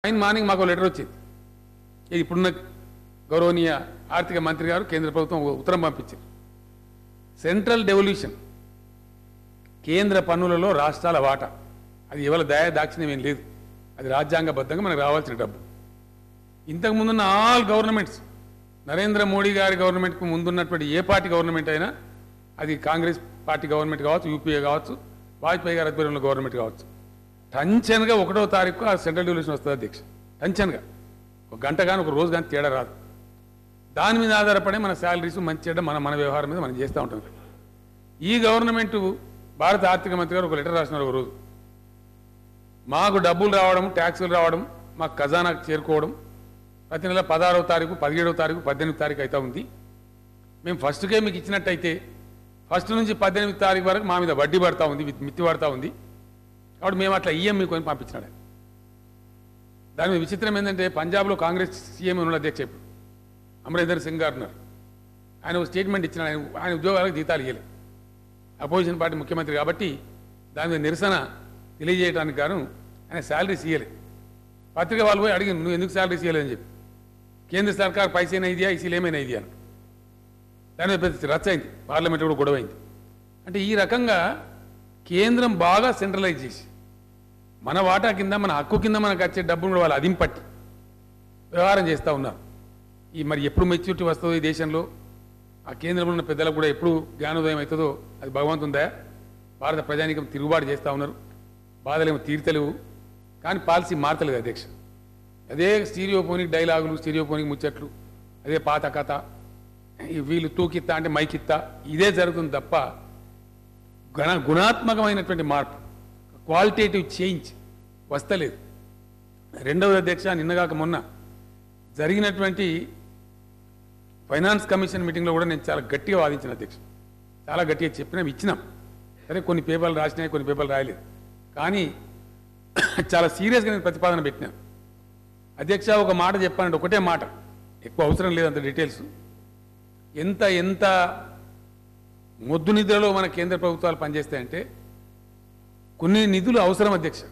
ఆయన మార్నింగ్ మాకు లెటర్ వచ్చింది ఇది ఇప్పుడున్న గౌరవనీయ ఆర్థిక మంత్రి గారు కేంద్ర ప్రభుత్వం ఒక ఉత్తరం పంపించారు సెంట్రల్ డెవల్యూషన్ కేంద్ర పన్నులలో రాష్ట్రాల వాటా అది ఎవరి దయా దాక్షిణ్యం ఏం లేదు అది రాజ్యాంగబద్ధంగా మనకు రావాల్సిన డబ్బు ఇంతకుముందున్న ఆల్ గవర్నమెంట్స్ నరేంద్ర మోడీ గారి గవర్నమెంట్కు ముందున్నటువంటి ఏ పార్టీ గవర్నమెంట్ అయినా అది కాంగ్రెస్ పార్టీ గవర్నమెంట్ కావచ్చు యూపీఏ కావచ్చు వాజ్పేయి గారి ఆధ్వర్యంలో గవర్నమెంట్ కావచ్చు టంచన్గా ఒకటో తారీఖు ఆ సెంట్రల్ డెవల్యూషన్ వస్తుంది అధ్యక్ష టంచన్గా ఒక గంట కానీ ఒక రోజు కానీ తేడా రాదు దాని మీద ఆధారపడి మన శాలరీస్ మంచి చెడ్డ మన మన వ్యవహారం మీద మనం చేస్తూ ఉంటాం ఈ గవర్నమెంట్ భారత ఆర్థిక మంత్రి గారు ఒక లెటర్ రాసినారు ఒక రోజు మాకు డబ్బులు రావడం ట్యాక్సులు రావడం మాకు ఖజానాకు చేరుకోవడం ప్రతి నెల పదహారవ తారీఖు పదిహేడవ తారీఖు పద్దెనిమిది తారీఖు అవుతా ఉంది మేము ఫస్ట్కే మీకు ఇచ్చినట్టయితే ఫస్ట్ నుంచి పద్దెనిమిది తారీఖు వరకు మా మీద వడ్డీ పడతా ఉంది విత్ మిత్తి పడతా ఉంది కాబట్టి మేము అట్లా ఇయ్యం మీకు అని పంపించినాడు ఆయన. దాని మీద విచిత్రం ఏంటంటే పంజాబ్లో కాంగ్రెస్ సీఎం ఉన్న అధ్యక్ష ఇప్పుడు అమరేందర్ సింగ్ గారు ఉన్నారు ఆయన ఒక స్టేట్మెంట్ ఇచ్చిన ఆయన ఆయన ఉద్యోగాలకు జీతాలు ఇవ్వలేదు అపోజిషన్ పార్టీ ముఖ్యమంత్రి కాబట్టి దాని మీద నిరసన తెలియజేయడానికి గాను ఆయన శాలరీస్ ఇవ్వలేదు పత్రిక వాళ్ళు పోయి అడిగి నువ్వు ఎందుకు శాలరీస్ ఇవ్వలేదని చెప్పి కేంద్ర సర్కార్ పైసైనా ఇదియా ఇసీలు ఏమైనా ఇది అని దాని మీద పెద్ద రచ్చ అయింది పార్లమెంట్ కూడా గొడవ అయింది అంటే ఈ రకంగా కేంద్రం బాగా సెంట్రలైజ్ చేసి మన వాటా కింద మన హక్కు కింద మనకు వచ్చే డబ్బును కూడా వాళ్ళు అదింపట్టి వ్యవహారం చేస్తూ ఉన్నారు ఈ మరి ఎప్పుడు మెచ్యూరిటీ వస్తుందో ఈ దేశంలో ఆ కేంద్రంలో ఉన్న పెద్దలకు కూడా ఎప్పుడు జ్ఞానోదయం అవుతుందో అది భగవంతుందా భారత ప్రజానీకం తిరుగుబాటు చేస్తూ ఉన్నారు బాధలేమో తీర్తలేవు కానీ పాలసీ మారతలేదు అధ్యక్ష అదే స్టీరియోఫోనిక్ డైలాగులు స్టీరియోఫోనిక్ ముచ్చట్లు అదే పాత కథ ఈ వీళ్ళు తూకిత్తా అంటే మైకిత్తా ఇదే జరుగుతుంది తప్ప గుణ గుణాత్మకమైనటువంటి మార్పు క్వాలిటేటివ్ చేంజ్ వస్తలేదు రెండవది అధ్యక్ష నిన్నగాక మొన్న జరిగినటువంటి ఫైనాన్స్ కమిషన్ మీటింగ్లో కూడా నేను చాలా గట్టిగా వాదించిన అధ్యక్ష చాలా గట్టిగా చెప్పినాం ఇచ్చినాం సరే కొన్ని పేపర్లు రాసినాయి కొన్ని పేపర్లు రాయలేదు కానీ చాలా సీరియస్గా నేను ప్రతిపాదన పెట్టినాను అధ్యక్ష ఒక మాట చెప్పానంటే ఒకటే మాట ఎక్కువ అవసరం లేదు అంత డీటెయిల్స్ ఎంత ఎంత మొద్దు నిధులలో మన కేంద్ర ప్రభుత్వాలు పనిచేస్తాయంటే కొన్ని నిధులు అవసరం అధ్యక్ష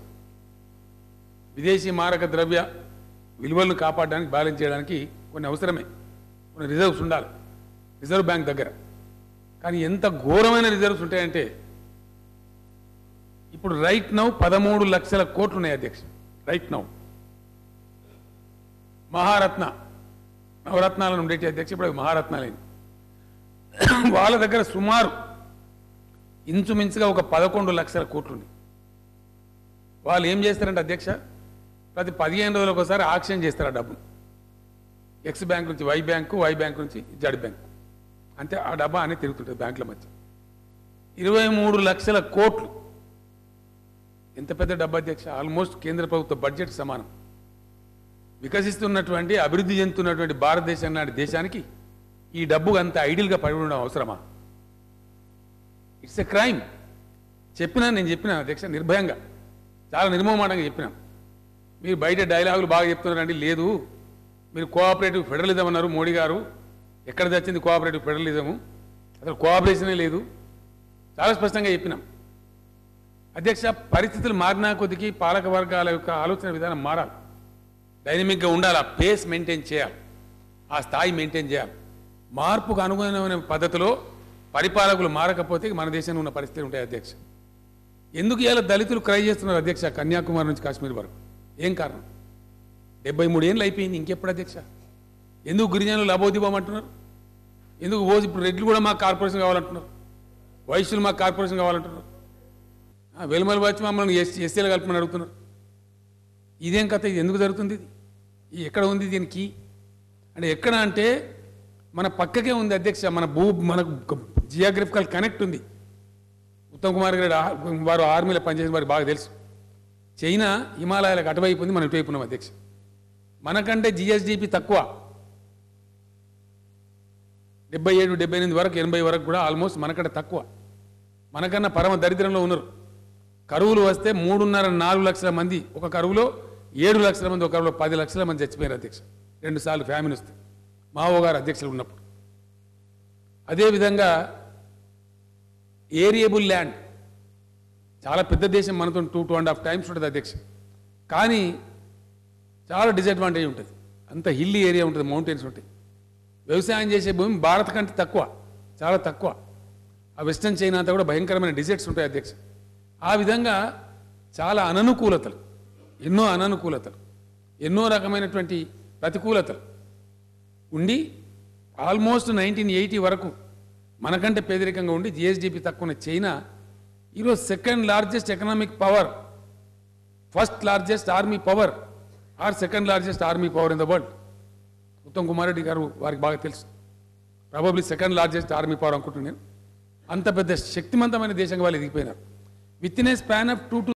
విదేశీ మారక ద్రవ్య విలువలను కాపాడడానికి బ్యాలెన్స్ చేయడానికి కొన్ని అవసరమే కొన్ని రిజర్వ్స్ ఉండాలి రిజర్వ్ బ్యాంక్ దగ్గర కానీ ఎంత ఘోరమైన రిజర్వ్స్ ఉంటాయంటే ఇప్పుడు రైట్ నౌ పదమూడు లక్షల కోట్లు ఉన్నాయి అధ్యక్ష రైట్ నౌ మహారత్న నవరత్నాలను ఉండేటి అధ్యక్ష ఇప్పుడు అవి మహారత్నాలైంది వాళ్ళ దగ్గర సుమారు ఇంచుమించుగా ఒక పదకొండు లక్షల కోట్లు ఉన్నాయి వాళ్ళు ఏం చేస్తారంటే అధ్యక్ష ప్రతి పదిహేను రోజులకు ఒకసారి ఆక్షన్ చేస్తారు ఆ డబ్బును ఎక్స్ బ్యాంక్ నుంచి వై బ్యాంకు వై బ్యాంక్ నుంచి జడ్ బ్యాంక్ అంతే ఆ డబ్బా అనేది తిరుగుతుంటుంది బ్యాంకుల మధ్య ఇరవై మూడు లక్షల కోట్లు ఎంత పెద్ద డబ్బా అధ్యక్ష ఆల్మోస్ట్ కేంద్ర ప్రభుత్వ బడ్జెట్ సమానం వికసిస్తున్నటువంటి అభివృద్ధి చెందుతున్నటువంటి భారతదేశం నాటి దేశానికి ఈ డబ్బు అంత ఐడియల్గా పడి ఉండడం అవసరమా ఇట్స్ ఎ క్రైమ్ చెప్పినా నేను చెప్పిన అధ్యక్ష నిర్భయంగా చాలా నిర్మమాటంగా చెప్పిన మీరు బయట డైలాగులు బాగా చెప్తున్నారండి లేదు మీరు కోఆపరేటివ్ ఫెడరలిజం అన్నారు మోడీ గారు ఎక్కడ తెచ్చింది కోఆపరేటివ్ ఫెడరలిజము అసలు కోఆపరేషనే లేదు చాలా స్పష్టంగా చెప్పినాం అధ్యక్ష పరిస్థితులు మారినా కొద్దికి పాలక వర్గాల యొక్క ఆలోచన విధానం మారాలి డైనమిక్గా ఉండాలి ఆ పేస్ మెయింటైన్ చేయాలి ఆ స్థాయి మెయింటైన్ చేయాలి మార్పుకు అనుగుణమైన పద్ధతిలో పరిపాలకులు మారకపోతే మన దేశంలో ఉన్న పరిస్థితులు ఉంటాయి అధ్యక్ష ఎందుకు ఇలా దళితులు క్రై చేస్తున్నారు అధ్యక్ష కన్యాకుమారి నుంచి కాశ్మీర్ వరకు ఏం కారణం డెబ్బై మూడు ఏళ్ళు అయిపోయింది ఇంకెప్పుడు అధ్యక్ష ఎందుకు గిరిజనులు లబోదిబోమంటున్నారు ఎందుకు ఓ ఇప్పుడు రెడ్లు కూడా మాకు కార్పొరేషన్ కావాలంటున్నారు వైశ్యులు మాకు కార్పొరేషన్ కావాలంటున్నారు ఆ, వెలుమలు వచ్చి మమ్మల్ని ఎస్ ఎస్సీలు కలపమని అడుగుతున్నారు ఇదేం కథ ఇది ఎందుకు జరుగుతుంది ఇది ఇది ఎక్కడ ఉంది దీనికి అంటే ఎక్కడ అంటే మన పక్కకే ఉంది అధ్యక్ష మన భూ మనకు జియోగ్రఫికల్ కనెక్ట్ ఉంది ఉత్తమ్ కుమార్ గారు ఆ- వారు ఆర్మీలో పనిచేసిన వారికి బాగా తెలుసు చైనా హిమాలయాలకు అటువైపు ఉంది మనం ఇటువైపు ఉన్నాం అధ్యక్ష మనకంటే జిఎస్డిపి తక్కువ డెబ్బై ఏడు డెబ్బై ఎనిమిది వరకు ఎనభై వరకు కూడా ఆల్మోస్ట్ మనకంటే తక్కువ మనకన్నా పరమ దరిద్రంలో ఉన్నారు కరువులు వస్తే మూడున్నర నాలుగు లక్షల మంది ఒక కరువులో ఏడు లక్షల మంది ఒక కరువులో పది లక్షల మంది చచ్చిపోయారు అధ్యక్ష రెండు సార్లు ఫ్యామిలీ వస్తే మావో గారు అధ్యక్షులు ఉన్నప్పుడు అదేవిధంగా ఏరియబుల్ ల్యాండ్ చాలా పెద్ద దేశం మనతో two two and half times ఉంటుంది అధ్యక్ష కానీ చాలా డిసడ్వాంటేజ్ ఉంటుంది అంత హిల్లీ ఏరియా ఉంటుంది మౌంటైన్స్ ఉంటాయి వ్యవసాయం చేసే భూమి భారత్ కంటే తక్కువ చాలా తక్కువ ఆ వెస్టర్న్ చైనా అంతా కూడా భయంకరమైన డిజర్ట్స్ ఉంటాయి అధ్యక్ష ఆ విధంగా చాలా అననుకూలతలు ఎన్నో అననుకూలతలు ఎన్నో రకమైనటువంటి ప్రతికూలతలు ఉండి ఆల్మోస్ట్ నైన్టీన్ ఎయిటీ వరకు మనకంటే పేదరికంగా ఉండి జిఎస్డిపి తక్కువ ఉన్న చైనా ఈరోజు second largest economic power first largest army power or second largest army power in the world Uttam Kumar Reddy గారు వారికి బాగా తెలుసు probably second largest army power అనుకుంటున్నాను అంత పెద్ద శక్తివంతమైన దేశంగా వాళ్ళు ఎదిగిపోయినారు within a span of two to